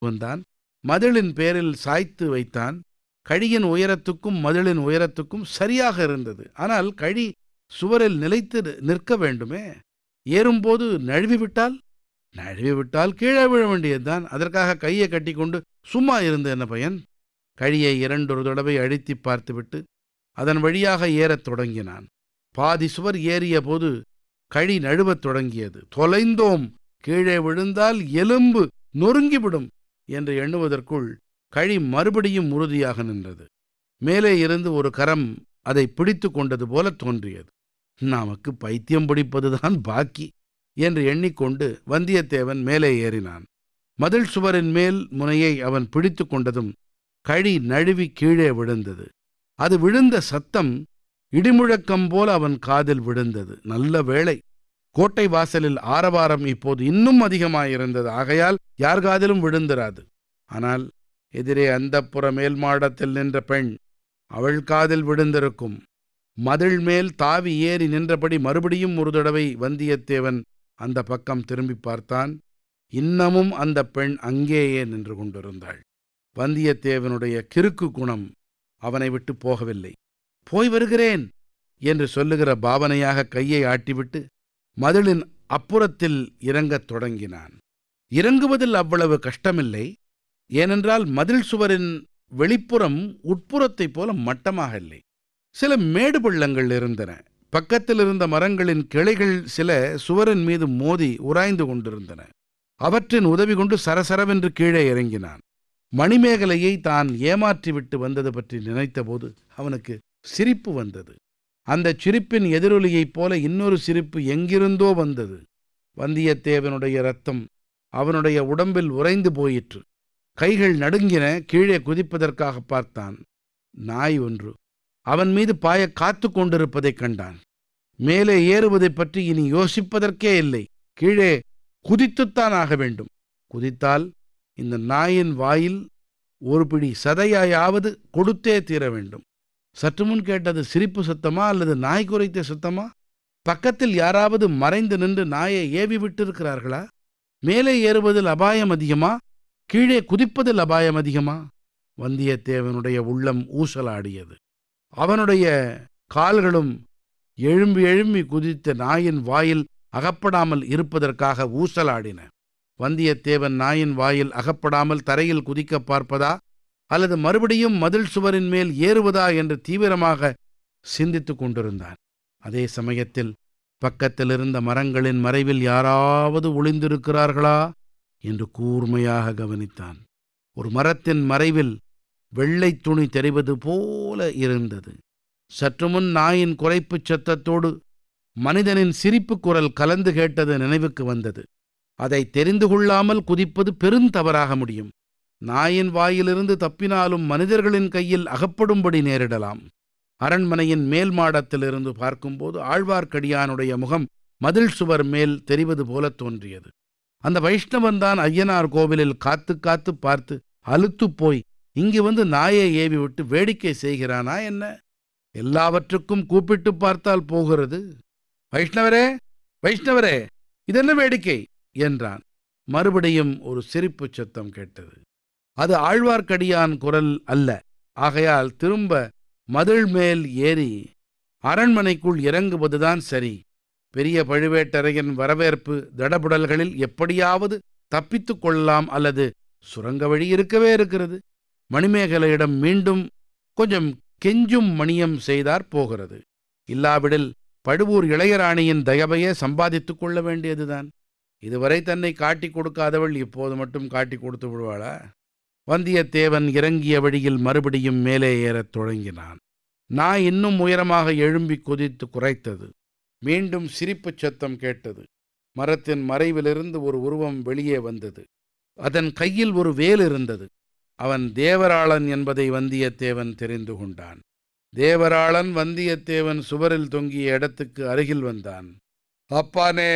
வந்தான் மதிலின் பேரில் சாய்த்து வைத்தான் கழியின் உயரத்துக்கும் மதிலின் உயரத்துக்கும் சரியாக இருந்தது ஆனால் கழி சுவரில் நிலைத்து நிற்க வேண்டுமே ஏறும்போது நழுவி விட்டால் நழுவி விட்டால் கீழே விழ வேண்டியதுதான் அதற்காக கையை கட்டிக்கொண்டு சும்மா இருந்த என்ன பயன் கழியை இரண்டொரு தடவை அழுத்தி பார்த்துவிட்டு அதன் வழியாக ஏறத் தொடங்கினான் பாதி சுவர் ஏறிய போது கழி நழுவத் தொடங்கியது தொலைந்தோம் கீழே விழுந்தால் எலும்பு நொறுங்கிவிடும் என்று எண்ணுவதற்குள் கழி மறுபடியும் உறுதியாக நின்றது மேலே இருந்து ஒரு கரம் அதை பிடித்து கொண்டது போல தோன்றியது நமக்கு பைத்தியம் பிடிப்பதுதான் பாக்கி என்று எண்ணிக்கொண்டு வந்தியத்தேவன் மேலே ஏறினான் மதில் சுவரின் மேல் முனையை அவன் பிடித்து கொண்டதும் கழி நழுவி கீழே விழுந்தது அது விழுந்த சத்தம் இடிமுழக்கம் போல அவன் காதில் விழுந்தது நல்ல வேளை கோட்டை வாசலில் ஆரவாரம் இப்போது இன்னும் அதிகமாயிருந்தது ஆகையால் யார் காதிலும் விழுந்திராது ஆனால் எதிரே அந்தப்புற மேல் மாடத்தில் நின்ற பெண் அவள் காதில் விழுந்திருக்கும் மதில் மேல் தாவி ஏறி நின்றபடி மறுபடியும் ஒரு தடவை வந்தியத்தேவன் அந்த பக்கம் திரும்பி பார்த்தான் இன்னமும் அந்த பெண் அங்கேயே நின்று கொண்டிருந்தாள் வந்தியத்தேவனுடைய கிறுக்கு குணம் அவனை விட்டு போகவில்லை போய் வருகிறேன் என்று சொல்லுகிற பாவனையாக கையை ஆட்டிவிட்டு மதிலின் அப்புறத்தில் இறங்கத் தொடங்கினான் இறங்குவதில் அவ்வளவு கஷ்டமில்லை ஏனென்றால் மதில் சுவரின் வெளிப்புறம் உட்புறத்தைப் போல மட்டமாக இல்லை சில மேடு பள்ளங்கள் இருந்தன பக்கத்தில் இருந்த மரங்களின் கிளைகள் சில சுவரின் மீது மோதி உராய்ந்து கொண்டிருந்தன அவற்றின் உதவி கொண்டு சரசரவென்று கீழே இறங்கினான் மணிமேகலையை தான் ஏமாற்றிவிட்டு வந்தது பற்றி நினைத்தபோது அவனுக்கு சிரிப்பு வந்தது அந்தச் சிரிப்பின் எதிரொலியைப் போல இன்னொரு சிரிப்பு எங்கிருந்தோ வந்தது வந்தியத்தேவனுடைய ரத்தம் அவனுடைய உடம்பில் உறைந்து போயிற்று கைகள் நடுங்கின கீழே குதிப்பதற்காக பார்த்தான் நாய் ஒன்று அவன் மீது பாய காத்து கொண்டிருப்பதைக் கண்டான் மேலே ஏறுவதைப் பற்றி இனி யோசிப்பதற்கே இல்லை கீழே குதித்துத்தான் ஆக வேண்டும் குதித்தால் இந்த நாயின் வாயில் ஒரு பிடி சதையாயாவது கொடுத்தே தீர வேண்டும் சற்று முன் கேட்டது சிரிப்பு சத்தமா அல்லது நாய் குறைத்த சத்தமா பக்கத்தில் யாராவது மறைந்து நின்று நாயை ஏவி விட்டிருக்கிறார்களா மேலே ஏறுவதில் அபாயம் அதிகமா கீழே குதிப்பதில் அபாயம் அதிகமா வந்தியத்தேவனுடைய உள்ளம் ஊசலாடியது அவனுடைய கால்களும் எழும்பி எழும்பி குதித்த நாயின் வாயில் அகப்படாமல் இருப்பதற்காக ஊசலாடின வந்தியத்தேவன் நாயின் வாயில் அகப்படாமல் தரையில் குதிக்க பார்ப்பதா அல்லது மறுபடியும் மதில் சுவரின் மேல் ஏறுவதா என்று தீவிரமாக சிந்தித்துக் கொண்டிருந்தான் அதே சமயத்தில் பக்கத்தில் இருந்த மரங்களின் மறைவில் யாராவது ஒளிந்திருக்கிறார்களா என்று கூர்மையாக கவனித்தான் ஒரு மரத்தின் மறைவில் வெள்ளை துணி தெரிவது போல இருந்தது சற்று முன் நாயின் குறைப்புச் சத்தத்தோடு மனிதனின் சிரிப்பு குரல் கலந்து கேட்டது நினைவுக்கு வந்தது அதை தெரிந்து கொள்ளாமல் குதிப்பது பெருந்தவறாக முடியும் நாயின் வாயிலிருந்து தப்பினாலும் மனிதர்களின் கையில் அகப்படும்படி நேரிடலாம் அரண்மனையின் மேல் மாடத்திலிருந்து பார்க்கும்போது ஆழ்வார்க்கடியானுடைய முகம் மதில் சுவர் மேல் தெரிவது போல தோன்றியது அந்த வைஷ்ணவன்தான் ஐயனார் கோவிலில் காத்து காத்து பார்த்து அலுத்துப் போய் இங்கு வந்து நாயை ஏவி விட்டு வேடிக்கை செய்கிறானா என்ன எல்லாவற்றுக்கும் கூப்பிட்டு பார்த்தால் போகிறது வைஷ்ணவரே வைஷ்ணவரே இதென்ன வேடிக்கை என்றான் மறுபடியும் ஒரு சிரிப்புச் சத்தம் கேட்டது அது ஆழ்வார்க்கடியான் குரல் அல்ல ஆகையால் திரும்ப மதில் மேல் ஏறி அரண்மனைக்குள் இறங்குவதுதான் சரி பெரிய பழுவேட்டரையன் வரவேற்பு தடபுடல்களில் எப்படியாவது தப்பித்துக் கொள்ளலாம் அல்லது சுரங்க வழி இருக்கவே இருக்கிறது மணிமேகலையிடம் மீண்டும் கொஞ்சம் கெஞ்சும் மணியம் செய்தார் போகிறது இல்லாவிடில் பழுவூர் இளையராணியின் தயவையே சம்பாதித்துக் கொள்ள வேண்டியதுதான் இதுவரை தன்னை காட்டிக் கொடுக்காதவள் இப்போது மட்டும் காட்டிக் கொடுத்து விடுவாளா வந்தியத்தேவன் இறங்கிய வழியில் மறுபடியும் மேலே ஏறத் தொடங்கினான் நாய் இன்னும் உயரமாக எழும்பி குதித்து குறைத்தது மீண்டும் சிரிப்புச் சத்தம் கேட்டது மரத்தின் மறைவிலிருந்து ஒரு உருவம் வெளியே வந்தது அதன் கையில் ஒரு வேல் இருந்தது அவன் தேவராளன் என்பதை வந்தியத்தேவன் தெரிந்து கொண்டான் தேவராளன் வந்தியத்தேவன் சுவரில் தொங்கிய இடத்துக்கு அருகில் வந்தான் அப்பானே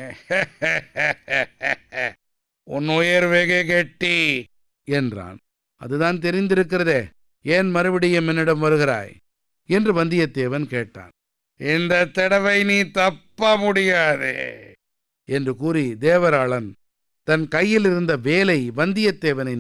உன் உயர் வெகு கெட்டி என்றான் அதுதான் தெரிந்திருக்கிறதே ஏன் மறுபடியும் என்னிடம் வருகிறாய் என்று வந்தியத்தேவன் கேட்டான் இந்த தடவை நீ தப்ப முடியாதே என்று கூறி தேவராளன் தன் கையில் இருந்த வேலை வந்தியத்தேவனை